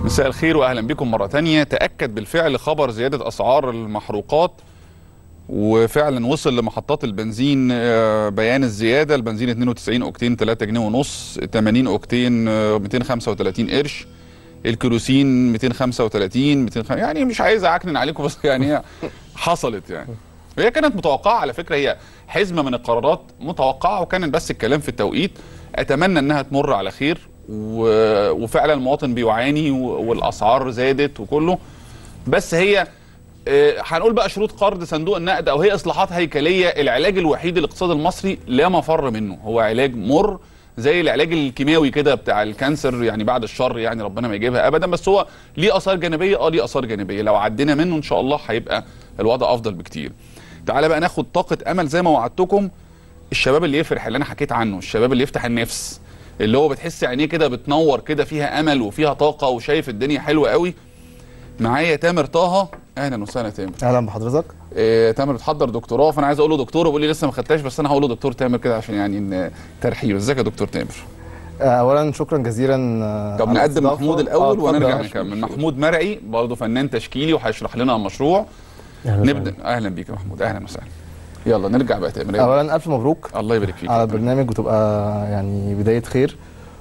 مساء الخير واهلا بكم مره تانية تاكد بالفعل خبر زياده اسعار المحروقات وفعلا وصل لمحطات البنزين آه، بيان الزياده البنزين 92 اوكتين 3 جنيه ونص 80 اوكتين آه، 235 قرش الكيروسين 235 200 يعني مش عايز اعكنن عليكم بس يعني هي حصلت يعني هي كانت متوقعه على فكره هي حزمه من القرارات متوقعه وكان بس الكلام في التوقيت اتمنى انها تمر على خير و- وفعلا المواطن بيعاني و- والاسعار زادت وكله بس هي آه، هنقول بقى شروط قرض صندوق النقد او هي اصلاحات هيكليه العلاج الوحيد للاقتصاد المصري لا مفر منه هو علاج مر زي العلاج الكيماوي كده بتاع الكانسر يعني بعد الشر يعني ربنا ما يجيبها ابدا بس هو ليه اثار جانبيه اه ليه اثار جانبيه لو عدينا منه ان شاء الله هيبقى الوضع افضل بكتير تعالى بقى ناخد طاقه امل زي ما وعدتكم الشباب اللي يفرح اللي انا حكيت عنه الشباب اللي يفتح النفس اللي هو بتحس عينيه كده بتنور كده فيها امل وفيها طاقه وشايف الدنيا حلوه قوي معايا تامر طه اهلا وسهلا تامر اهلا بحضرتك إيه تامر بتحضر دكتوراه فانا عايز اقول له دكتور وبيقول لي لسه ما خدتهاش بس انا هقول له دكتور تامر كده عشان يعني إن ترحيب ازيك يا دكتور تامر آه، اولا شكرا جزيلا آه، طب على نقدم الاستضافة. محمود الاول آه، ونرجع اتفضل. نكمل محمود مرعي برضه فنان تشكيلي وهيشرح لنا المشروع أهلا نبدا اهلا بيك يا محمود اهلا وسهلا يلا نرجع بقى تامر يلا. اولا الف مبروك الله يبارك فيك على البرنامج وتبقى يعني بدايه خير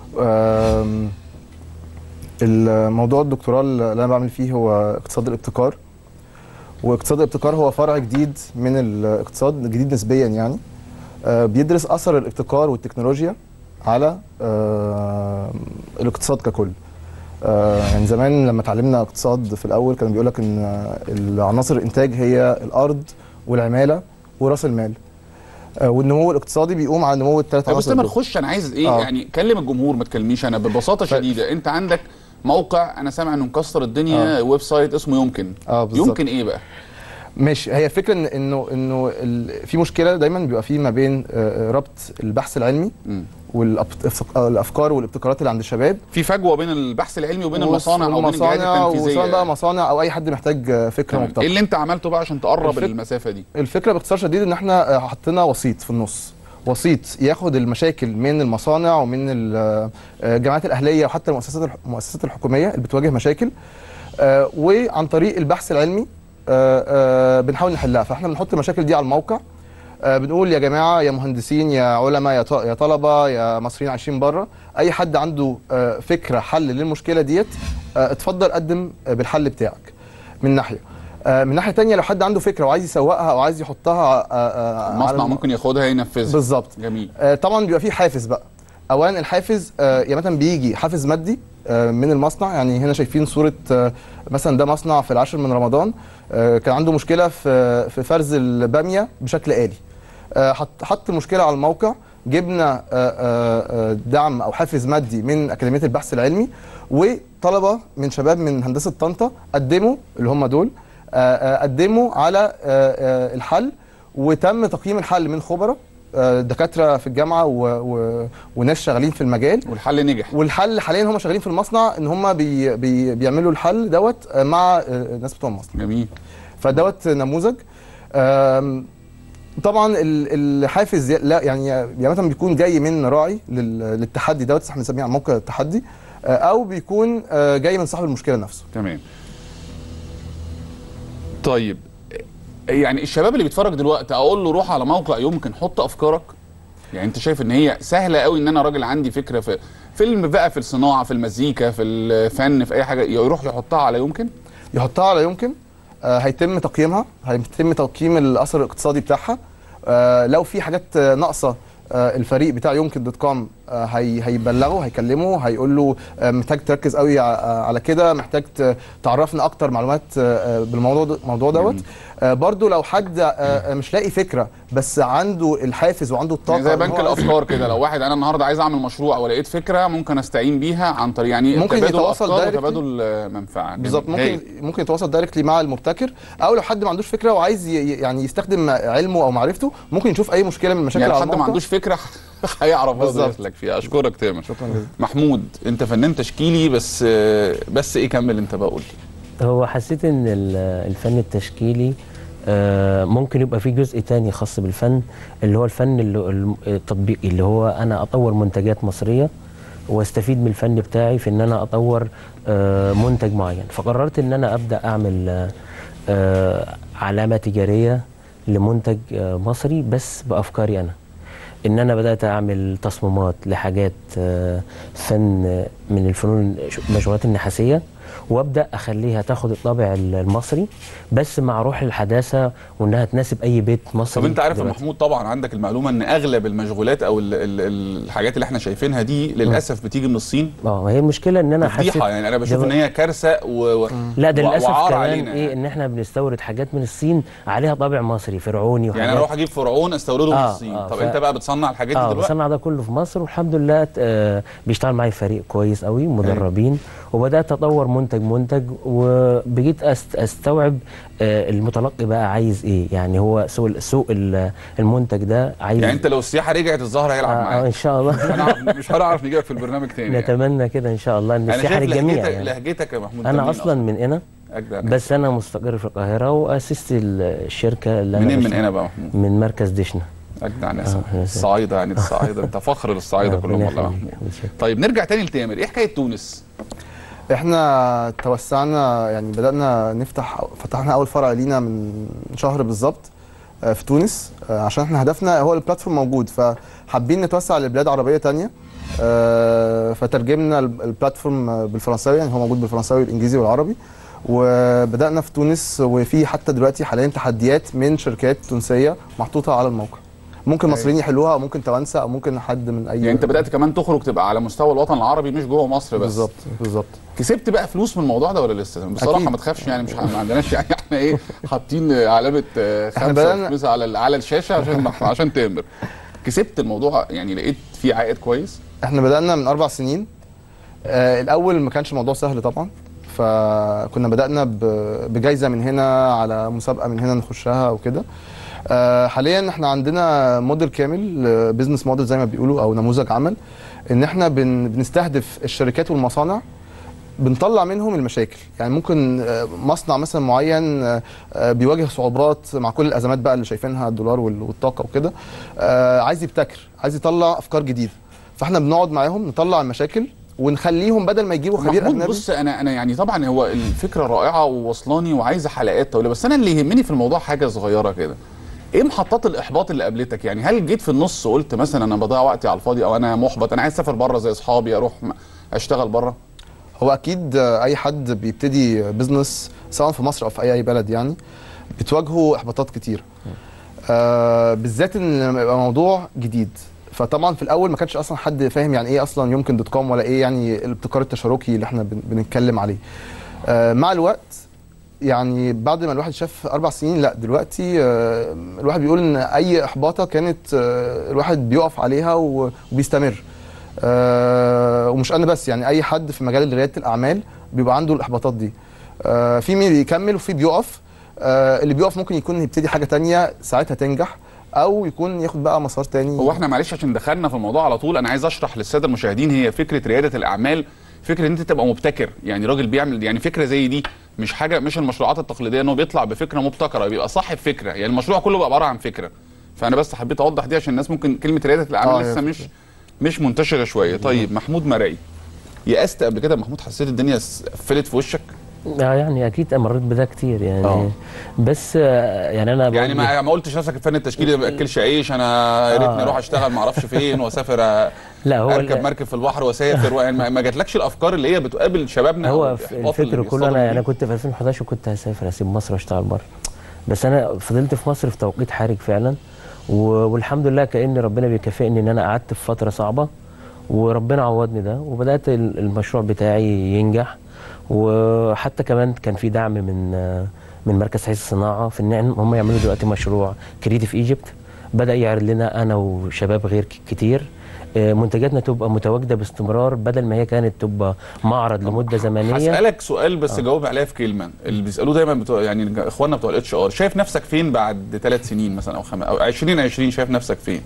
آم، الموضوع الدكتوراه اللي انا بعمل فيه هو اقتصاد الابتكار واقتصاد الابتكار هو فرع جديد من الاقتصاد جديد نسبيا يعني آه، بيدرس اثر الابتكار والتكنولوجيا على آه، الاقتصاد ككل آه، يعني زمان لما اتعلمنا اقتصاد في الاول كان بيقول لك ان آه، عناصر الانتاج هي الارض والعماله وراس المال آه، والنمو الاقتصادي بيقوم على نمو الثلاث طب بس عناصر تامر دول. خش انا عايز ايه آه. يعني كلم الجمهور ما تكلمنيش انا ببساطه ف- شديده انت عندك موقع انا سامع انه مكسر الدنيا آه. ويب سايت اسمه يمكن اه بالظبط يمكن ايه بقى ماشي هي الفكره إن انه انه ال- في مشكله دايما بيبقى في ما بين آه، ربط البحث العلمي مم. والافكار والابتكارات اللي عند الشباب في فجوه بين البحث العلمي وبين المصانع او بين الجهات والمصانع التنفيذيه وسواء بقى يعني. مصانع او اي حد محتاج آه، فكره تمام. مبتكره ايه اللي انت عملته بقى عشان تقرب الفك- المسافه دي الفكره باختصار شديد ان احنا آه، حطينا وسيط في النص وسيط ياخد المشاكل من المصانع ومن ال- آه، الجامعات الاهليه وحتى المؤسسات الح- المؤسسات الحكوميه اللي بتواجه مشاكل آه، وعن طريق البحث العلمي آه، آه، بنحاول نحلها فاحنا بنحط المشاكل دي على الموقع آه، بنقول يا جماعه يا مهندسين يا علماء يا ط- يا طلبه يا مصريين عايشين بره اي حد عنده آه، فكره حل للمشكله ديت آه، اتفضل قدم آه، بالحل بتاعك من ناحيه آه، من ناحيه تانية لو حد عنده فكره وعايز يسوقها او عايز يحطها آه، آه، على المصنع الم- ممكن ياخدها ينفذها بالظبط جميل آه، طبعا بيبقى فيه حافز بقى اولا الحافز آه، يا مثلا بيجي حافز مادي آه، من المصنع يعني هنا شايفين صوره آه، مثلا ده مصنع في العاشر من رمضان آه، كان عنده مشكله في في فرز الباميه بشكل آلي آه، حط حط المشكله على الموقع جبنا آه، آه، آه، دعم او حافز مادي من اكاديميه البحث العلمي وطلبه من شباب من هندسه طنطا قدموا اللي هم دول آه، آه، قدموا على آه، آه، الحل وتم تقييم الحل من خبراء آه، دكاتره في الجامعه و... و... وناس شغالين في المجال والحل نجح والحل حاليا هم شغالين في المصنع ان هم بي... بي... بيعملوا الحل دوت آه، مع آه، الناس بتوع المصنع جميل فدوت نموذج آم، طبعا ال- الحافز ي- لا يعني يعني مثلا بيكون جاي من راعي لل- للتحدي دوت احنا بنسميه على موقع التحدي آه، او بيكون آه، جاي من صاحب المشكله نفسه تمام طيب يعني الشباب اللي بيتفرج دلوقتي اقول له روح على موقع يمكن حط افكارك يعني انت شايف ان هي سهله قوي ان انا راجل عندي فكره في فيلم بقى في الصناعه في المزيكا في الفن في اي حاجه يروح يحطها على يمكن يحطها على يمكن آه، هيتم تقييمها هيتم تقييم الاثر الاقتصادي بتاعها آه، لو في حاجات آه، ناقصه آه، الفريق بتاع يمكن دوت كوم آه، هي هيبلغه هيكلمه هيقول له آه، محتاج تركز قوي ع- آه، على كده محتاج ت- تعرفنا اكتر معلومات آه، آه، بالموضوع ده- الموضوع دوت جميل. آه، برضو لو حد آه، آه، مش لاقي فكره بس عنده الحافز وعنده الطاقه يعني زي إن بنك هو- الافكار كده لو واحد انا النهارده عايز اعمل مشروع ولقيت فكره ممكن استعين بيها عن طريق يعني ممكن تبادل يتواصل افكار directly. وتبادل آه، منفعه جميل. بالظبط ممكن هايل. ممكن يتواصل دايركتلي مع المبتكر او لو حد ما عندوش فكره وعايز ي- ي- يعني يستخدم علمه او معرفته ممكن يشوف اي مشكله من المشاكل يعني على حد ما الموقع. عندوش فكره هيعرف برضه بالظبط. يسلك فيها اشكرك تامر شكرا جزيلا محمود انت فنان تشكيلي بس آه، بس ايه كمل انت بقى قول لي هو حسيت ان ال- الفن التشكيلي آه، ممكن يبقى فيه جزء تاني خاص بالفن اللي هو الفن اللي- الم- التطبيقي اللي هو انا اطور منتجات مصريه واستفيد من الفن بتاعي في ان انا اطور آه، منتج معين فقررت ان انا ابدا اعمل آه، آه، علامه تجاريه لمنتج آه، مصري بس بافكاري انا ان انا بدات اعمل تصميمات لحاجات آه، فن آه، من الفنون المشغولات النحاسيه وابدا اخليها تاخد الطابع المصري بس مع روح الحداثه وانها تناسب اي بيت مصري طب انت عارف يا دلوقتي. محمود طبعا عندك المعلومه ان اغلب المشغولات او ال ال الحاجات اللي احنا شايفينها دي للاسف بتيجي من الصين اه هي المشكله ان انا حسيت فضيحه يعني انا بشوف ده- ان هي كارثه و... و... لا ده و- للاسف وعار كمان علينا ايه يعني. ان احنا بنستورد حاجات من الصين عليها طابع مصري فرعوني وحاجات يعني انا اروح اجيب فرعون استورده من آه، الصين آه، طب ف- انت بقى بتصنع الحاجات دي اه دلوقتي بصنع ده كله في مصر والحمد لله آه بيشتغل معايا فريق كويس قوي مدربين وبدات اطور منتج منتج وبقيت أست استوعب آه المتلقي بقى عايز ايه يعني هو سوق سوق ال- المنتج ده عايز يعني انت لو السياحه رجعت الزهر هيلعب آه آه معاك ان شاء الله مش هنعرف مش هنعرف نجيبك في البرنامج تاني يعني. نتمنى كده ان شاء الله ان انا السياحه شايف للجميع لهجتك يعني. لهجتك يا محمود انا منين اصلا من هنا أجدع ناس. بس انا مستقر في القاهره واسست الشركه اللي انا منين من بشتغل- هنا بقى يا محمود من مركز دشنا اجدع ناس آه، الصعايده يعني الصعايده انت فخر للصعايده آه، كلهم ربنا والله يا يخليك. محمود متشكر. طيب نرجع تاني لتامر ايه حكايه تونس احنا توسعنا يعني بدأنا نفتح فتحنا أول فرع لينا من شهر بالظبط آه، في تونس آه، عشان احنا هدفنا هو البلاتفورم موجود فحابين نتوسع لبلاد عربية تانية آه، فترجمنا ال- البلاتفورم آه، بالفرنساوي يعني هو موجود بالفرنساوي والإنجليزي والعربي وبدأنا في تونس وفي حتى دلوقتي حاليا تحديات من شركات تونسية محطوطة على الموقع ممكن أيوة. مصريين يحلوها او ممكن توانسه او ممكن حد من اي يعني انت بدات كمان تخرج تبقى على مستوى الوطن العربي مش جوه مصر بس بالظبط بالظبط كسبت بقى فلوس من الموضوع ده ولا لسه بصراحه أكيد. ما تخافش يعني مش ه- ما عندناش يعني احنا ايه حاطين علامه آه، إحنا خمسه بدأنا- فلوس على ال- على الشاشه عشان عشان تامر كسبت الموضوع يعني لقيت فيه عائد كويس احنا بدأنا من أربع سنين آه الأول ما كانش الموضوع سهل طبعا فكنا بدأنا ب- بجايزة من هنا على مسابقة من هنا نخشها وكده آه حاليا احنا عندنا موديل كامل بزنس موديل زي ما بيقولوا أو نموذج عمل إن احنا بن بنستهدف الشركات والمصانع بنطلع منهم المشاكل يعني ممكن آه، مصنع مثلا معين آه، آه، بيواجه صعوبات مع كل الازمات بقى اللي شايفينها الدولار وال- والطاقه وكده آه، عايز يبتكر عايز يطلع افكار جديده فاحنا بنقعد معاهم نطلع المشاكل ونخليهم بدل ما يجيبوا خبير محمود اجنبي بص انا انا يعني طبعا هو الفكره رائعه ووصلاني وعايزه حلقات طويله بس انا اللي يهمني في الموضوع حاجه صغيره كده ايه محطات الاحباط اللي قابلتك يعني هل جيت في النص قلت مثلا انا بضيع وقتي على الفاضي او انا محبط انا عايز اسافر بره زي اصحابي اروح م- اشتغل بره هو اكيد آه، اي حد بيبتدي بزنس سواء في مصر او في اي اي بلد يعني بتواجهه احباطات كتير آه بالذات ان لما يبقى موضوع جديد فطبعا في الاول ما كانش اصلا حد فاهم يعني ايه اصلا يمكن دوت كوم ولا ايه يعني الابتكار التشاركي اللي احنا بن- بنتكلم عليه آه مع الوقت يعني بعد ما الواحد شاف اربع سنين لا دلوقتي آه الواحد بيقول ان اي احباطه كانت آه الواحد بيقف عليها و- وبيستمر آه ومش انا بس يعني اي حد في مجال رياده الاعمال بيبقى عنده الاحباطات دي آه في مين بيكمل وفي بيقف آه اللي بيقف ممكن يكون يبتدي حاجه تانية ساعتها تنجح او يكون ياخد بقى مسار تاني هو احنا معلش عشان دخلنا في الموضوع على طول انا عايز اشرح للساده المشاهدين هي فكره رياده الاعمال فكره ان انت تبقى مبتكر يعني راجل بيعمل يعني فكره زي دي مش حاجه مش المشروعات التقليديه ان هو بيطلع بفكره مبتكره بيبقى صاحب فكره يعني المشروع كله بقى عباره عن فكره فانا بس حبيت اوضح دي عشان الناس ممكن كلمه رياده الاعمال آه، هي لسه مش مش منتشره شويه طيب محمود مرعي يأست قبل كده يا محمود حسيت الدنيا س- قفلت في وشك آه يعني اكيد مريت بده كتير يعني آه. بس آه يعني انا يعني بقول- ما ما قلتش نفسك الفن التشكيلي ما باكلش عيش انا يا ريتني آه. اروح اشتغل ما اعرفش فين واسافر أ- لا هو اركب ال- مركب في البحر واسافر يعني ما ما جاتلكش الافكار اللي هي بتقابل شبابنا أو هو في الإحباط اللي الفكر كله بيصطدم انا بيه؟ انا كنت في 2011 وكنت هسافر اسيب مصر واشتغل بره بس انا فضلت في مصر في توقيت حرج فعلا و- والحمد لله كان ربنا بيكافئني ان انا قعدت في فتره صعبه وربنا عوضني ده وبدات ال- المشروع بتاعي ينجح وحتى كمان كان في دعم من آه، من مركز حيث الصناعه في ان هم يعملوا دلوقتي مشروع كريتيف ايجيبت بدا يعرض لنا انا وشباب غير ك- كتير آه، منتجاتنا تبقى متواجده باستمرار بدل ما هي كانت تبقى معرض لمده زمنيه هسألك سؤال بس جاوب عليا في كلمة اللي بيسألوه دايما بتوع يعني اخواننا بتوع الاتش ار شايف نفسك فين بعد ثلاث سنين مثلا او خم... او 2020 شايف نفسك فين؟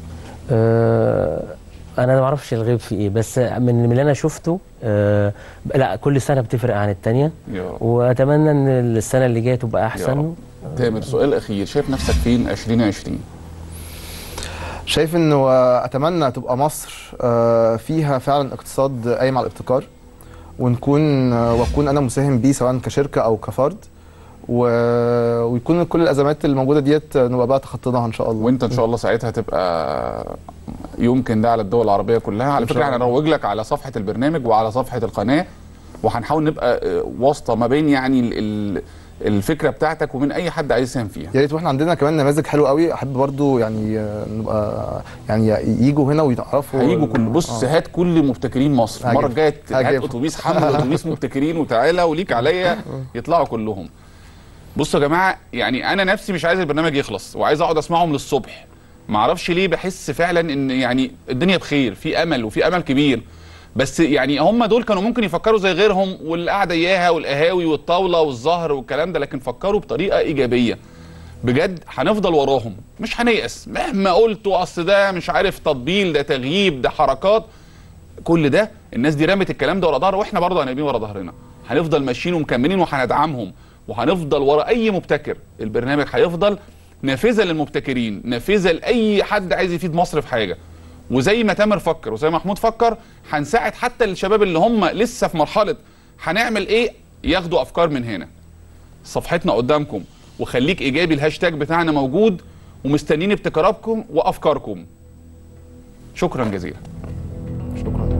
آه، انا ما اعرفش الغيب في ايه بس من من اللي انا شفته آه، لا كل سنه بتفرق عن الثانيه يا رب واتمنى ان السنه اللي جايه تبقى يا احسن رب تامر سؤال اخير شايف نفسك فين 2020 2020 شايف انه آه، اتمنى تبقى مصر آه، فيها فعلا اقتصاد قايم على الابتكار ونكون آه، واكون انا مساهم بيه سواء كشركه او كفرد و- ويكون كل الازمات الموجوده ديت آه، نبقى بقى تخطيناها ان شاء الله وانت ان شاء الله ساعتها تبقى يمكن ده على الدول العربيه كلها على إن شاء فكره الله. هنروج لك على صفحه البرنامج وعلى صفحه القناه وهنحاول نبقى آه، واسطه ما بين يعني ال- ال- الفكره بتاعتك ومن اي حد عايز يساهم فيها يا ريت واحنا عندنا كمان نماذج حلوه قوي احب برضو يعني آه، نبقى يعني يجوا هنا ويتعرفوا هيجوا كل بص آه. هات كل مبتكرين مصر هجيب- المره الجايه هات هجيب. اتوبيس حمل اتوبيس مبتكرين وتعالى وليك عليا يطلعوا كلهم بصوا يا جماعه يعني انا نفسي مش عايز البرنامج يخلص وعايز اقعد اسمعهم للصبح ما اعرفش ليه بحس فعلا ان يعني الدنيا بخير في امل وفي امل كبير بس يعني هم دول كانوا ممكن يفكروا زي غيرهم والقعده اياها والقهاوي والطاوله والزهر والكلام ده لكن فكروا بطريقه ايجابيه بجد هنفضل وراهم مش هنيأس مهما قلتوا اصل ده مش عارف تطبيل ده تغييب ده حركات كل ده الناس دي رمت الكلام ده ورا ظهر واحنا برضه هنبقى ورا ظهرنا هنفضل ماشيين ومكملين وهندعمهم وهنفضل ورا اي مبتكر البرنامج هيفضل نافذه للمبتكرين نافذه لاي حد عايز يفيد مصر في حاجه وزي ما تامر فكر وزي ما محمود فكر هنساعد حتى الشباب اللي هم لسه في مرحله هنعمل ايه ياخدوا افكار من هنا صفحتنا قدامكم وخليك ايجابي الهاشتاج بتاعنا موجود ومستنيين ابتكاراتكم وافكاركم شكرا جزيلا شكرا